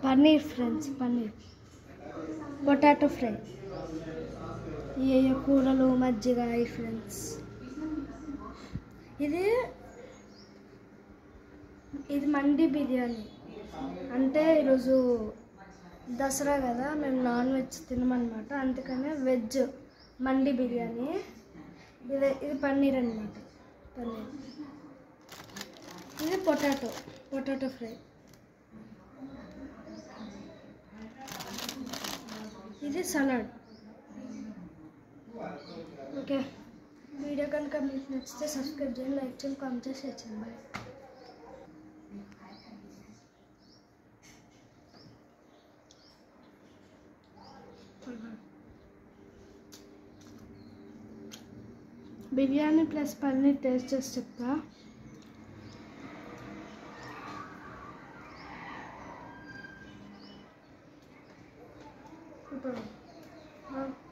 Paneer friends paneer potato fry ఏ కూరలు మజ్జిగ ఈ ఫ్రెండ్స్ ఇది ఇది మండి బిర్యానీ అంటే ఈరోజు దసరా కదా మేము నాన్ వెజ్ తినమన్నమాట అందుకనే వెజ్ మండి బిర్యానీ ఇది ఇది పన్నీర్ అనమాట పన్నీర్ ఇది పొటాటో పొటాటో ఫ్రై ఇది సలాడ్ ఓకే వీడియో కనుక మీకు నచ్చితే సబ్స్క్రైబ్ చేయండి లైక్ చేయండి కామెంట్ చేసి షేర్ చేయండి bye biryani plus paneer taste చేసి చెప్తా ఇప్పుడు ఆ.